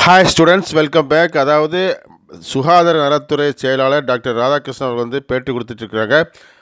hi students welcome back அதாவது சுகாதார நலத்துறை செயலாளர் டாக்டர் ராதாகிருஷ்ணன் அவர் வந்து பேட்டி கொடுத்துட்ருக்குறாங்க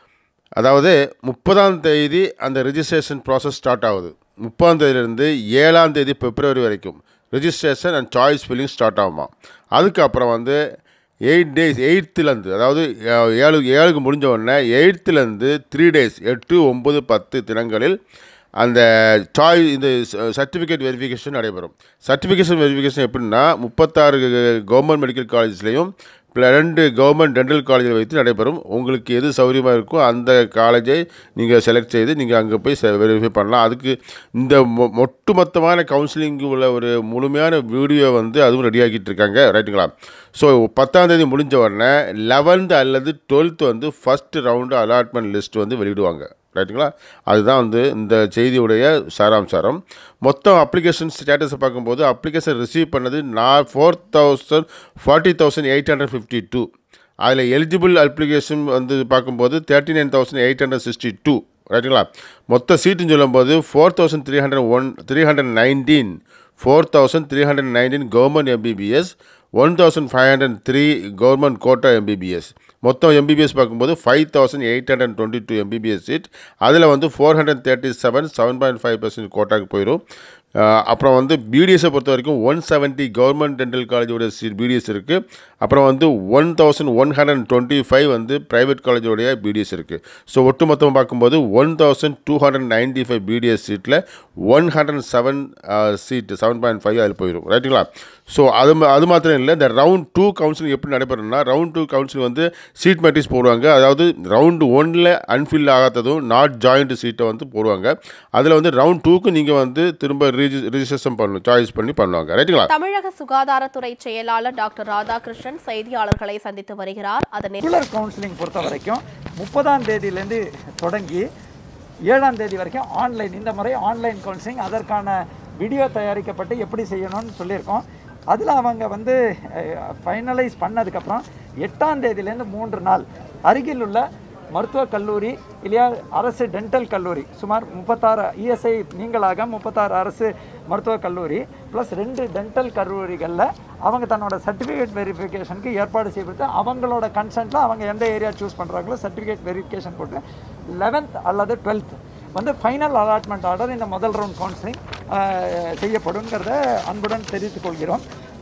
அதாவது முப்பதாம் தேதி அந்த ரெஜிஸ்ட்ரேஷன் ப்ராசஸ் ஸ்டார்ட் ஆகுது முப்பதாம் தேதியிலேருந்து ஏழாம் தேதி பிப்ரவரி வரைக்கும் registration and choice filling start ஆகுமா அதுக்கப்புறம் வந்து எயிட் டேஸ் எயித்துலேருந்து அதாவது அஹ், ஏழு ஏழுக்கு முடிஞ்ச உடனே எயித்துலேருந்து த்ரீ டேஸ் எட்டு ஒம்பது பத்து தினங்களில் அந்த சாய் இந்த சர்டிஃபிகேட் வெரிஃபிகேஷன் நடைபெறும் சர்டிஃபிகேஷன் வெரிஃபிகேஷன் எப்படின்னா முப்பத்தாறு கவர்மெண்ட் மெடிக்கல் காலேஜ்லேயும் ரெண்டு கவர்மெண்ட் டென்டல் காலேஜில் வைத்து நடைபெறும் உங்களுக்கு எது சௌகரியமாக இருக்கோ அந்த காலேஜை நீங்கள் செலக்ட் செய்து நீங்கள் அங்கே போய் வெரிஃபை பண்ணலாம் அதுக்கு இந்த மொ ஒட்டுமொத்தமான கவுன்சிலிங் உள்ள ஒரு முழுமையான வீடியோ வந்து அதுவும் ரெடி ஆக்கிட்டு இருக்காங்க ரைட்டுங்களா ஸோ பத்தாம் தேதி முடிஞ்ச உடனே லெவன்த் அல்லது டுவெல்த் வந்து ஃபஸ்ட் ரவுண்டு அலாட்மெண்ட் லிஸ்ட் வந்து வெளியிடுவாங்க ரைட்டுங்களா அதுதான் வந்து இந்த செய்தியுடைய சாராம்சாரம் மொத்தம் அப்ளிகேஷன் ஸ்டேட்டஸை பார்க்கும்போது அப்ளிகேஷன் ரிசீவ் பண்ணது நான் four thousand forty thousand eight hundred fifty two அதில் எலிஜிபிள் அப்ளிகேஷன் வந்து பார்க்கும்போது thirty nine thousand eight hundred sixty two ரைட்டுங்களா மொத்த சீட்டுன்னு சொல்லும்போது four thousand three hundred one three hundred nineteen four thousand three hundred nineteen government MBBS one thousand five hundred three government quota MBBS மொத்தம் MBBS பார்க்கும்போது five thousand eight hundred twenty two MBBS seat அதில் வந்து four hundred thirty seven seven point five percent கோட்டாக்கு போயிடும் அஹ் அப்புறம் வந்து பிடிஎஸை பொறுத்த வரைக்கும் ஒன் செவன்ட்டி கவர்மெண்ட் டென்டல் காலேஜோட சீட் பிடிஎஸ் இருக்குது அப்புறம் வந்து one thousand one hundred twenty five வந்து ப்ரைவேட் காலேஜோடைய பிடிஎஸ் இருக்குது ஸோ ஒட்டுமொத்தமாக பார்க்கும்போது one thousand two hundred ninety five BDS சீட்டில் one hundred seven seat seven point five அதில் போயிடும் ரைட்டுங்களா ஸோ அது ம- அது மாத்திரம் இல்லை இந்த ரவுண்ட் டூ கவுன்சிலிங் எப்படி நடைபெறும்னா ரவுண்ட் டூ கவுன்சிலிங் வந்து சீட் மேட்ரிக்ஸ் போடுவாங்க அதாவது ரவுண்டு ஒன்னில் அன்ஃபில் ஆகாததும் நாட் ஜாயிண்ட் சீட்டை வந்து போடுவாங்க அதில் வந்து ரவுண்ட் டூக்கு நீங்கள் வந்து திரும்ப ரிஜி ரிஜிஸ்ட்ரேஷன் பண்ணணும் சாய்ஸ் பண்ணி பண்ணுவாங்க ரைட்டுங்களா தமிழக சுகாதாரத்துறை செயலாளர் டாக்டர் ராதாகிருஷ்ணன் செய்தியாளர்களை சந்தித்து வருகிறார் அதனை ரெகுலர் கவுன்சிலிங் பொறுத்த வரைக்கும் முப்பதாம் தேதியிலேருந்து தொடங்கி ஏழாம் தேதி வரைக்கும் ஆன்லைன் இந்த முறை ஆன்லைன் கவுன்சிலிங் அதற்கான வீடியோ தயாரிக்கப்பட்டு எப்படி செய்யணும்னு சொல்லியிருக்கோம் அதில் அவங்க வந்து ஃபைனலைஸ் பண்ணதுக்கப்புறம் எட்டாம் தேதியிலேருந்து மூன்று நாள் அருகில் உள்ள மருத்துவக் கல்லூரி இல்லையா அரசு டென்டல் கல்லூரி சுமார் முப்பத்தாறு இஎஸ்ஐ நீங்களாக முப்பத்தாறு அரசு மருத்துவக் கல்லூரி ப்ளஸ் ரெண்டு டென்டல் கல்லூரிகளில் அவங்க தன்னோட சர்டிஃபிகேட் வெரிஃபிகேஷனுக்கு ஏற்பாடு செய்யப்பட்டு அவங்களோட கன்சென்ட்டில் அவங்க எந்த ஏரியா சூஸ் பண்ணுறாங்களோ சர்டிஃபிகேட் வெரிஃபிகேஷன் போட்டு லெவன்த் அல்லது டுவெல்த் வந்து ஃபைனல் அலாட்மெண்ட் ஆர்டர் இந்த முதல் ரவுண்ட் கவுன்சிலிங் செய்யப்படுங்கிறத அன்புடன் தெரிவித்துக் கொள்கிறோம்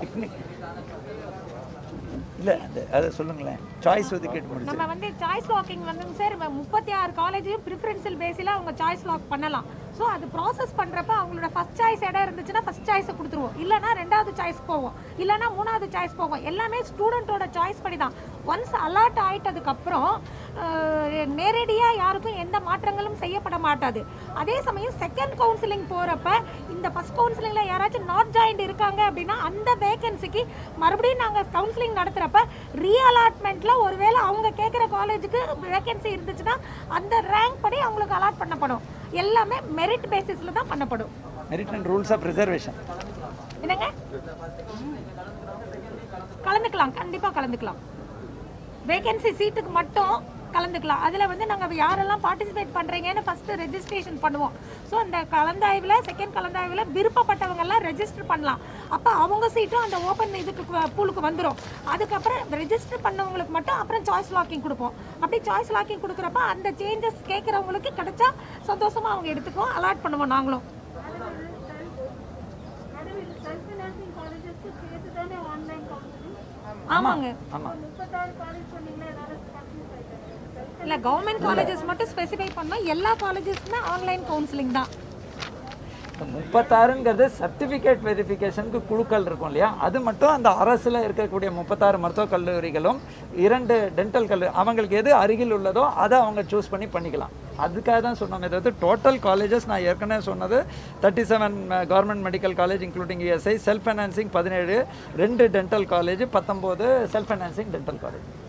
இல்லை அதை சொல்லுங்களேன் சாய்ஸ் ஒதுக்கீடு முடிச்சு நம்ம வந்து சாய்ஸ் லாக்கிங் வந்து சார் முப்பத்தி ஆறு காலேஜையும் ப்ரிஃபரன்ஷியல் பேஸில் அவங்க சாய்ஸ் லாக் பண்ணலாம் ஸோ அது ப்ராசஸ் பண்ணுறப்ப அவங்களோட ஃபர்ஸ்ட் சாய்ஸ் இடம் இருந்துச்சுன்னா ஃபர்ஸ்ட் சாய்ஸை கொடுத்துருவோம் இல்லைனா ரெண்டாவது சாய்ஸ் போவோம் இல்லைனா மூணாவது சாய்ஸ் போவோம் எல்லாமே ஸ்டூடெண்ட்டோட சாய்ஸ் படி தான் ஒன்ஸ் அலாட் ஆயிட்டதுக்கப்புறம் நேரடியாக யாருக்கும் எந்த மாற்றங்களும் செய்யப்பட மாட்டாது அதே சமயம் செகண்ட் கவுன்சிலிங் போகிறப்ப இந்த ஃபர்ஸ்ட் கவுன்சிலிங்கில் யாராச்சும் நாட் ஜாயின்ட் இருக்காங்க அப்படின்னா அந்த வேகன்சிக்கு மறுபடியும் நாங்கள் கவுன்சிலிங் நடத்துகிறப்ப ரீஅலாட்மெண்ட்டில் ஒருவேளை அவங்க கேட்குற காலேஜுக்கு வேகன்சி இருந்துச்சுன்னா அந்த ரேங்க் படி அவங்களுக்கு அலாட் பண்ணப்படும் எல்லாமே மெரிட் பேசிஸில் தான் பண்ணப்படும் merit and rules of reservation என்னங்க கலந்துக்கலாம் கண்டிப்பாக கலந்துக்கலாம் வேகன்சி சீட்டுக்கு மட்டும் கலந்துக்கலாம் அதில் வந்து நாங்கள் யாரெல்லாம் பார்ட்டிசிபேட் பண்ணுறீங்கன்னு ஃபஸ்ட்டு ரெஜிஸ்ட்ரேஷன் பண்ணுவோம் ஸோ அந்த கலந்தாய்வில் செகண்ட் கலந்தாய்வில் விருப்பப்பட்டவங்கெல்லாம் ரெஜிஸ்டர் பண்ணலாம் அப்போ அவங்க சீட்டும் அந்த ஓப்பன் இதுக்கு பூலுக்கு வந்துடும் அதுக்கப்புறம் ரெஜிஸ்டர் பண்ணவங்களுக்கு மட்டும் அப்புறம் சாய்ஸ் லாக்கிங் கொடுப்போம் அப்படி சாய்ஸ் லாக்கிங் கொடுக்குறப்ப அந்த சேஞ்சஸ் கேட்குறவங்களுக்கு கிடைச்சா சந்தோஷமாக அவங்க எடுத்துக்குவோம் அலாட் பண்ணுவோம் நாங்களும் ஆமாங்க ஆமாம் இல்ல கவர்மெண்ட் காலேஜஸ் மட்டும் ஸ்பெசிஃபை பண்ணோம் எல்லா காலேஜஸ்க்குமே ஆன்லைன் கவுன்சிலிங் தான் முப்பத்தாறுங்கிறது சர்டிஃபிகேட் வெரிஃபிகேஷனுக்கு குழுக்கள் இருக்கும் இல்லையா அது மட்டும் அந்த அரசில் இருக்கக்கூடிய முப்பத்தாறு மருத்துவக் கல்லூரிகளும் இரண்டு டென்டல் கல்லூரி அவங்களுக்கு எது அருகில் உள்ளதோ அதை அவங்க சூஸ் பண்ணி பண்ணிக்கலாம் அதுக்காக தான் சொன்னோம் இதை வந்து டோட்டல் காலேஜஸ் நான் ஏற்கனவே சொன்னது thirty seven government medical college including ESI self financing பதினேழு ரெண்டு டென்டல் காலேஜ் பத்தொம்போது செல்ஃப் ஃபைனான்சிங் டென்டல் காலேஜ்